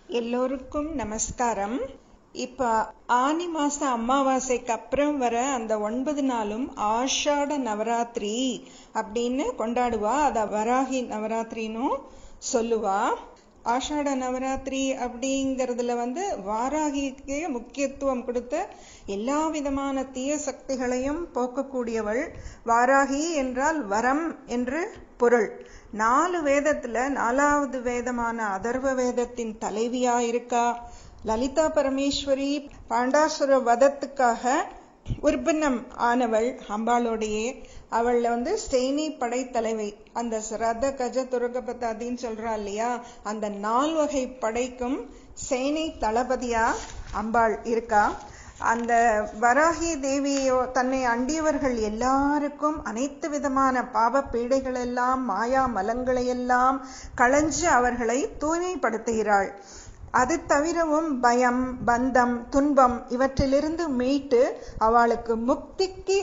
எல்லோருக்கும் நமஸ்காரம் இப்ப ஆனி மாச அமாவாசைக்கு அப்புறம் வர அந்த ஒன்பது நாளும் ஆஷாட நவராத்திரி அப்படின்னு கொண்டாடுவா அத வராகி நவராத்திரினும் சொல்லுவா ஆஷாட நவராத்திரி அப்படிங்கறதுல வந்து வாராகிக்கு முக்கியத்துவம் கொடுத்த எல்லா விதமான தீய சக்திகளையும் போக்கக்கூடியவள் வாராகி என்றால் வரம் என்று பொருள் நாலு வேதத்துல நாலாவது வேதமான அதர்வ வேதத்தின் தலைவியா இருக்கா லலிதா பரமேஸ்வரி பாண்டாசுர வதத்துக்காக உற்பன்னம் ஆனவள் அம்பாளோடையே அவள்ல வந்து ஸ்டெய்னி படைத்தலைவை அந்த ரத கஜ துரகபதாதின்னு சொல்றா இல்லையா அந்த நால்வகை படைக்கும் சேனை தளபதியா அம்பாள் இருக்கா அந்த வராகி தேவியோ தன்னை அண்டியவர்கள் எல்லாருக்கும் அனைத்து விதமான பாவ பீடைகள் எல்லாம் மாயா மலங்களை எல்லாம் களைஞ்சு அவர்களை தூய்மைப்படுத்துகிறாள் அது தவிரவும் பயம் பந்தம் துன்பம் இவற்றிலிருந்து மீட்டு அவளுக்கு முக்திக்கு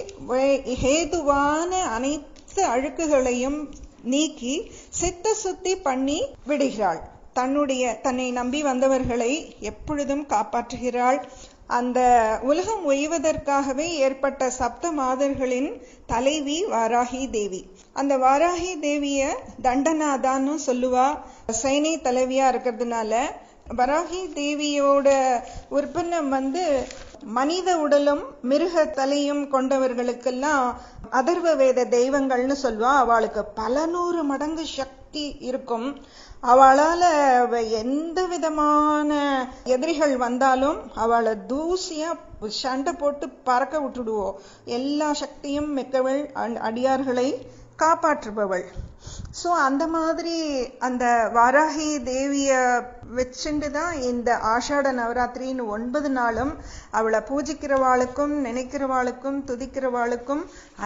ஹேதுவான அனைத்து அழுக்குகளையும் நீக்கி சித்த சுத்தி பண்ணி விடுகிறாள் தன்னுடைய தன்னை நம்பி வந்தவர்களை எப்பொழுதும் காப்பாற்றுகிறாள் அந்த உலகம் ஒய்வதற்காகவே ஏற்பட்ட சப்த மாதர்களின் தலைவி வாராகி தேவி அந்த வாராகி தேவிய தண்டநாதான்னு சொல்லுவா சைனை தலைவியா இருக்கிறதுனால வராகி தேவியோட உற்பன்னம் வந்து மனித உடலும் மிருக தலையும் கொண்டவர்களுக்கெல்லாம் அதர்வ வேத தெய்வங்கள்னு சொல்லுவா அவளுக்கு பல நூறு மடங்கு சக்தி இருக்கும் அவளால எந்த விதமான எதிரிகள் வந்தாலும் அவளை தூசியா சண்டை போட்டு பறக்க விட்டுடுவோம் எல்லா சக்தியும் மிக்கவள் அடியார்களை காப்பாற்றுபவள் ஸோ அந்த மாதிரி அந்த வாராகி தேவிய வச்சுட்டு தான் இந்த ஆஷாட நவராத்திரின்னு ஒன்பது நாளும் அவளை பூஜிக்கிறவாளுக்கும் நினைக்கிறவாளுக்கும் துதிக்கிறவாளுக்கும்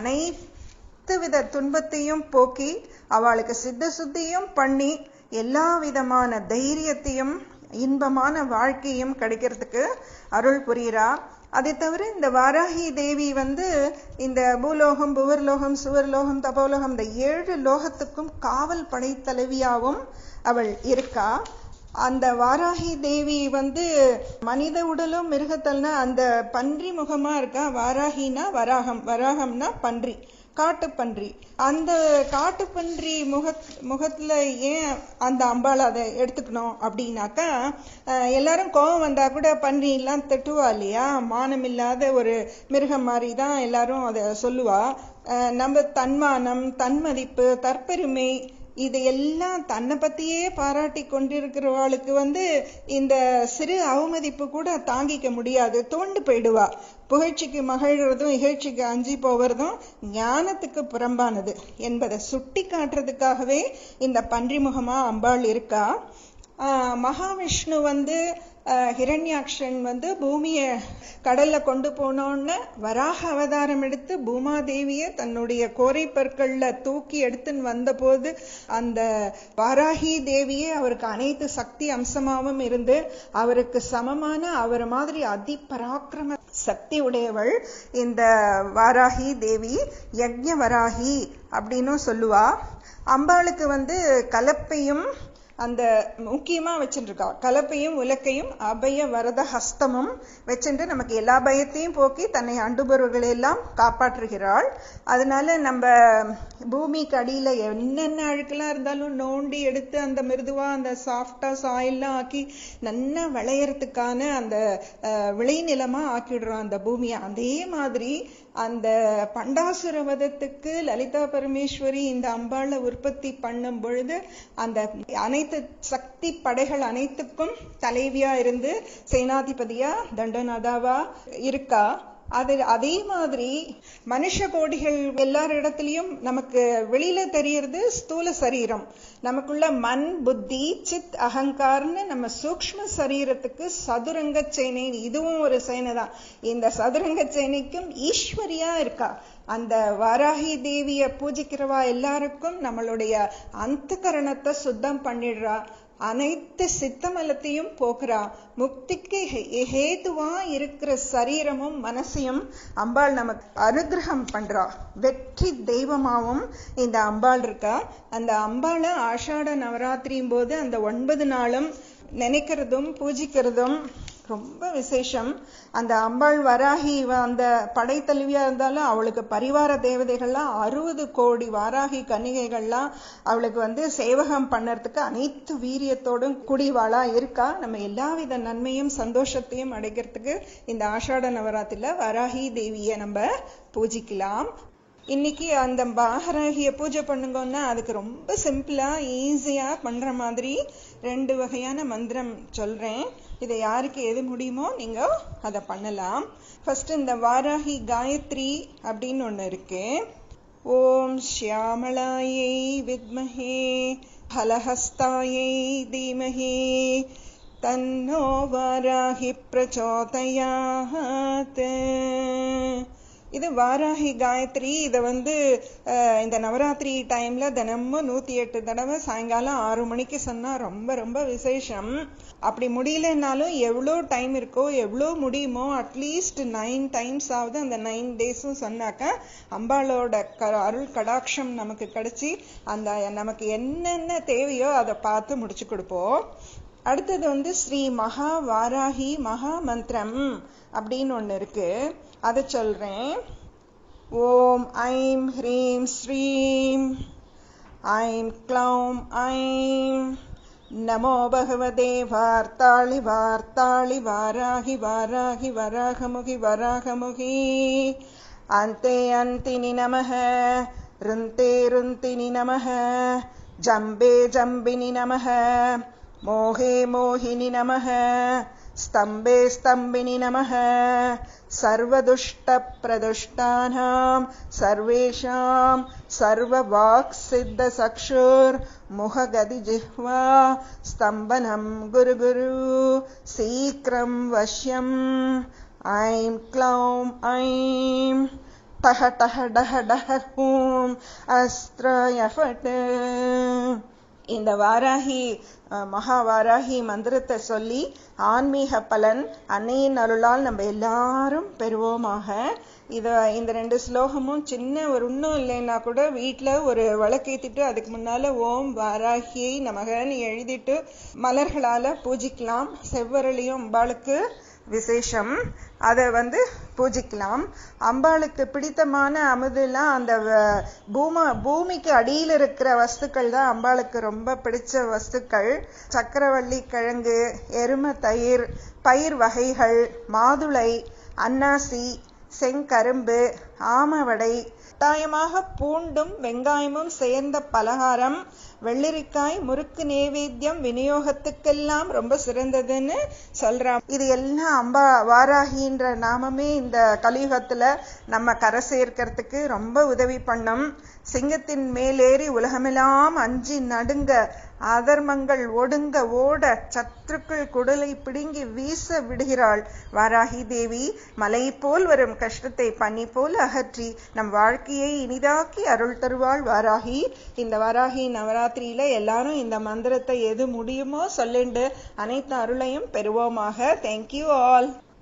அனைத்து வித துன்பத்தையும் போக்கி அவளுக்கு சித்த சுத்தியும் பண்ணி எல்லா விதமான தைரியத்தையும் இன்பமான வாழ்க்கையும் கிடைக்கிறதுக்கு அருள் புரிகிறா அதை தவிர இந்த வாராகி தேவி வந்து இந்த பூலோகம் புவர்லோகம் சுவர்லோகம் தபோலோகம் இந்த ஏழு லோகத்துக்கும் காவல் படை தலைவியாவும் அவள் இருக்கா அந்த வாராகி தேவி வந்து மனித உடலும் மிருகத்தல்னா அந்த பன்றி முகமா இருக்கா வாராகினா வராகம் வராகம்னா பன்றி காட்டுப்பன்றி அந்த காட்டுப்பன்றி முக முகத்துல ஏன் அந்த அம்பாள் அதை எடுத்துக்கணும் அப்படின்னாக்கா எல்லாரும் கோபம் வந்தா கூட பன்றி எல்லாம் திட்டுவா இல்லையா மானம் இல்லாத ஒரு மிருகம் மாதிரி தான் எல்லாரும் அதை சொல்லுவா நம்ம தன்மானம் தன்மதிப்பு தற்பெருமை இதையெல்லாம் தன்னை பத்தியே பாராட்டி கொண்டிருக்கிறவாளுக்கு வந்து இந்த சிறு அவமதிப்பு கூட தாங்கிக்க முடியாது தோண்டு போயிடுவா புகழ்ச்சிக்கு மகிழ்றதும் இகழ்ச்சிக்கு அஞ்சி போவதும் ஞானத்துக்கு புறம்பானது என்பதை சுட்டி காட்டுறதுக்காகவே இந்த பன்றிமுகமா அம்பாள் இருக்கா மகாவிஷ்ணு வந்து ஹிரண்யாக்ஷன் வந்து பூமிய கடல்ல கொண்டு போனோன்னு வராக அவதாரம் எடுத்து பூமாதேவிய தன்னுடைய கோரை பற்கள்ல தூக்கி எடுத்துன்னு வந்த போது அந்த வாராகி தேவியே அவருக்கு அனைத்து சக்தி அம்சமாவும் இருந்து அவருக்கு சமமான அவர் மாதிரி அதி பராக்கிரம சக்தி உடையவள் இந்த வாராகி தேவி யக்ஞ வராகி அப்படின்னு சொல்லுவா அம்பாளுக்கு வந்து கலப்பையும் அந்த முக்கியமா வச்சுருக்கா கலப்பையும் உலக்கையும் அபய வரத ஹஸ்தமும் வச்சுட்டு நமக்கு எல்லா பயத்தையும் போக்கி தன்னை அண்டுபவர்களை எல்லாம் காப்பாற்றுகிறாள் அதனால நம்ம பூமிக்கு அடியில என்னென்ன அழுக்கெல்லாம் இருந்தாலும் நோண்டி எடுத்து அந்த மிருதுவா அந்த சாஃப்டா சாயல்லாம் ஆக்கி நல்லா விளையறதுக்கான அந்த விளைநிலமா ஆக்கிடுறோம் அந்த பூமியை அதே மாதிரி அந்த பண்டாசுர வதத்துக்கு லலிதா பரமேஸ்வரி இந்த அம்பாளை உற்பத்தி பண்ணும் பொழுது அந்த அனைத்து சக்தி படைகள் அனைத்துக்கும் தலைவியா இருந்து சேனாதிபதியா தண்டநாதாவா இருக்கா அது அதே மாதிரி மனுஷ கோடிகள் எல்லார் இடத்துலயும் நமக்கு வெளியில தெரியறது ஸ்தூல சரீரம் நமக்குள்ள மண் புத்தி சித் அகங்கார்னு நம்ம சூக்ம சரீரத்துக்கு சதுரங்க சேனை இதுவும் ஒரு சேனை தான் இந்த சதுரங்க சேனைக்கும் ஈஸ்வரியா இருக்கா அந்த வாராகி தேவிய பூஜிக்கிறவா எல்லாருக்கும் நம்மளுடைய அந்த கரணத்தை சுத்தம் பண்ணிடுறா அனைத்து சித்தமலத்தையும் போக்குறா முக்திக்கு ஹேதுவா இருக்கிற சரீரமும் மனசையும் அம்பாள் நமக்கு அனுகிரகம் பண்றா வெற்றி தெய்வமாவும் இந்த அம்பாள் இருக்கா அந்த அம்பாளை ஆஷாட நவராத்திரியும் போது அந்த ஒன்பது நாளும் நினைக்கிறதும் பூஜிக்கிறதும் ரொம்ப விசேஷம் அந்த அம்பாள் வராகி இவ அந்த படைத்தலைவியா இருந்தாலும் அவளுக்கு பரிவார தேவதைகள்லாம் அறுபது கோடி வாராகி கன்னிகைகள்லாம் அவளுக்கு வந்து சேவகம் பண்ணறதுக்கு அனைத்து வீரியத்தோடும் குடிவாளா இருக்கா நம்ம எல்லாவித நன்மையும் சந்தோஷத்தையும் அடைக்கிறதுக்கு இந்த ஆஷாட நவராத்திரில வராகி தேவியை நம்ம பூஜிக்கலாம் இன்னைக்கு அந்த பாகராகிய பூஜை பண்ணுங்கன்னா அதுக்கு ரொம்ப சிம்பிளா ஈஸியா பண்ற மாதிரி ரெண்டு வகையான மந்திரம் சொல்றேன் இதை யாருக்கு எது முடியுமோ நீங்க அதை பண்ணலாம் ஃபர்ஸ்ட் இந்த வாராகி காயத்ரி அப்படின்னு ஒண்ணு இருக்கு ஓம் ஷியாமளாயை வித்மஹே ஹலஹஸ்தாயை தீமஹி தன்னோ வாராகி பிரச்சோதயாத் இது வாராகி காயத்ரி இதை வந்து இந்த நவராத்திரி டைம்ல தினமும் நூத்தி எட்டு தடவை சாயங்காலம் ஆறு மணிக்கு சொன்னா ரொம்ப ரொம்ப விசேஷம் அப்படி முடியலனாலும் எவ்வளோ டைம் இருக்கோ எவ்வளோ முடியுமோ அட்லீஸ்ட் நைன் டைம்ஸ் ஆகுது அந்த நைன் டேஸும் சொன்னாக்க அம்பாளோட க அருள் கடாட்சம் நமக்கு கிடைச்சி அந்த நமக்கு என்னென்ன தேவையோ அதை பார்த்து முடிச்சு கொடுப்போம் அடுத்தது வந்து ஸ்ரீ மகா வாராகி மகா மந்திரம் அப்படின்னு ஒண்ணு இருக்கு அதை சொல்றேன் ஓம் ஐம் ஹ்ரீம் ஸ்ரீம் ஐம் க்ளௌம் ஐம் நமோ பகவதே வார்த்தாளி வார்த்தாளி வாராகி வாராகி வராகமுகி வராகமுகி அந்தே அந்தினி நமः ருந்தே ருந்தினி நமः ஜம்பே ஜம்பினி நமः मोहे मोहिनि नमः स्तम्भे स्तम्भिनि नमः सर्वदुष्टप्रदुष्टानां सर्वेषां सर्ववाक्सिद्धचक्षुर्मुखगदिजिह्वा स्तम्भनं गुरुगुरु शीघ्रं वश्यम् ऐं क्लौं ऐं टह टह डह डह हूं अस्त्रयफट् இந்த வாராகி மகா வாராகி மந்திரத்தை சொல்லி ஆன்மீக பலன் அன்னையின் அருளால் நம்ம எல்லாரும் பெறுவோமாக இத இந்த ரெண்டு ஸ்லோகமும் சின்ன ஒரு இன்னும் இல்லைன்னா கூட வீட்டுல ஒரு விளக்கேத்திட்டு அதுக்கு முன்னால ஓம் வாராகியை நமகன்னு எழுதிட்டு மலர்களால பூஜிக்கலாம் செவ்வரளியும் அம்பாளுக்கு விசேஷம் அதை வந்து பூஜிக்கலாம் அம்பாளுக்கு பிடித்தமான அமுதெல்லாம் அந்த பூம பூமிக்கு அடியில் இருக்கிற வஸ்துக்கள் தான் அம்பாளுக்கு ரொம்ப பிடிச்ச வஸ்துக்கள் சக்கரவள்ளி கிழங்கு எரும தயிர் பயிர் வகைகள் மாதுளை அன்னாசி செங்கரும்பு ஆமவடை கட்டாயமாக பூண்டும் வெங்காயமும் சேர்ந்த பலகாரம் வெள்ளரிக்காய் முறுக்கு நேவேத்தியம் விநியோகத்துக்கெல்லாம் ரொம்ப சிறந்ததுன்னு சொல்றான் இது எல்லாம் அம்பா வாராகின்ற நாமமே இந்த கலியுகத்துல நம்ம கரை சேர்க்கிறதுக்கு ரொம்ப உதவி பண்ணும் சிங்கத்தின் மேலேறி உலகமெல்லாம் அஞ்சி நடுங்க அதர்மங்கள் ஒடுங்க ஓட சத்துருக்கள் குடலை பிடுங்கி வீச விடுகிறாள் வாராகி தேவி மலை போல் வரும் கஷ்டத்தை பனி போல் அகற்றி நம் வாழ்க்கையை இனிதாக்கி அருள் தருவாள் வாராகி இந்த வாராகி நவராத்திரியில எல்லாரும் இந்த மந்திரத்தை எது முடியுமோ சொல்லிண்டு அனைத்து அருளையும் பெறுவோமாக தேங்க்யூ ஆல்